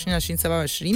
2027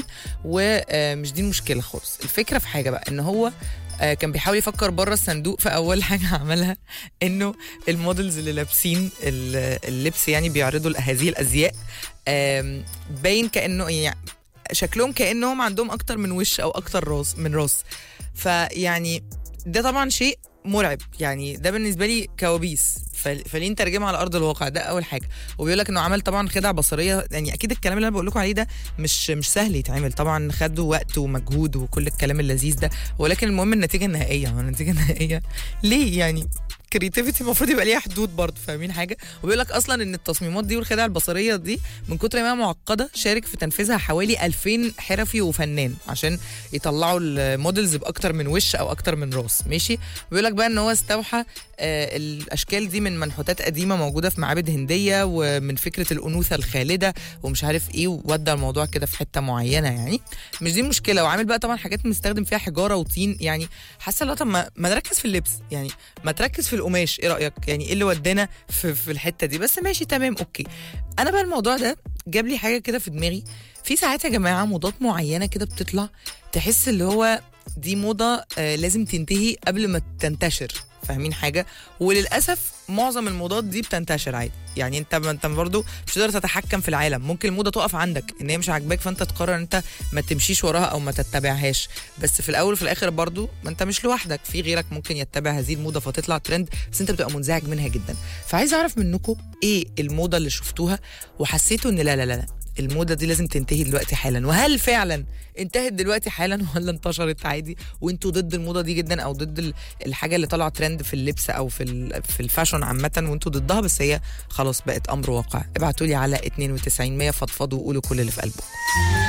ومش دي المشكله خالص الفكره في حاجه بقى ان هو آه، كان بيحاول يفكر بره الصندوق فاول حاجه عملها انه المودلز اللي لابسين ال- اللبس يعني بيعرضوا هذه الازياء آم، باين كانه يعني شكلهم كانهم عندهم اكتر من وش او اكتر راس من راس فيعني ده طبعا شيء مرعب يعني ده بالنسبه لي كوابيس ف- فليه نترجمها على ارض الواقع ده اول حاجه وبيقول لك انه عمل طبعا خدع بصريه يعني اكيد الكلام اللي انا بقول لكم عليه ده مش مش سهل يتعمل طبعا خدوا وقت ومجهود وكل الكلام اللذيذ ده ولكن المهم النتيجه النهائيه هو النتيجه النهائيه ليه يعني كريتيفيتي المفروض يبقى ليها حدود برضه فاهمين حاجه وبيقول لك اصلا ان التصميمات دي والخدع البصريه دي من كتر ما هي معقده شارك في تنفيذها حوالي 2000 حرفي وفنان عشان يطلعوا المودلز باكتر من وش او اكتر من راس ماشي بيقول لك بقى ان هو استوحى آه الاشكال دي من منحوتات قديمه موجوده في معابد هنديه ومن فكره الانوثه الخالده ومش عارف ايه وودى الموضوع كده في حته معينه يعني مش دي المشكله وعامل بقى طبعا حاجات مستخدم فيها حجاره وطين يعني حاسه لا طب ما, ما نركز في اللبس يعني ما تركز في القماش ايه رايك يعني ايه اللي ودانا في, في الحته دي بس ماشي تمام اوكي انا بقى الموضوع ده جاب لي حاجه كده في دماغي في ساعات يا جماعه موضات معينه كده بتطلع تحس اللي هو دي موضه آه لازم تنتهي قبل ما تنتشر فاهمين حاجه وللاسف معظم الموضات دي بتنتشر عادي يعني انت ما انت برضه مش هتقدر تتحكم في العالم ممكن الموضه تقف عندك ان هي مش عاجباك فانت تقرر انت ما تمشيش وراها او ما تتبعهاش بس في الاول وفي الاخر برضه ما انت مش لوحدك في غيرك ممكن يتبع هذه الموضه فتطلع ترند بس انت بتبقى منزعج منها جدا فعايز اعرف منكم ايه الموضه اللي شفتوها وحسيتوا ان لا لا لا, لا الموضه دي لازم تنتهي دلوقتي حالا وهل فعلا انتهت دلوقتي حالا ولا انتشرت عادي وانتوا ضد الموضه دي جدا او ضد ال- الحاجه اللي طالعه ترند في اللبس او في ال- في الفاشن عامه وانتوا ضدها بس هي خلاص بقت امر واقع ابعتوا لي على 92 100 فضفضوا وقولوا كل اللي في قلبكم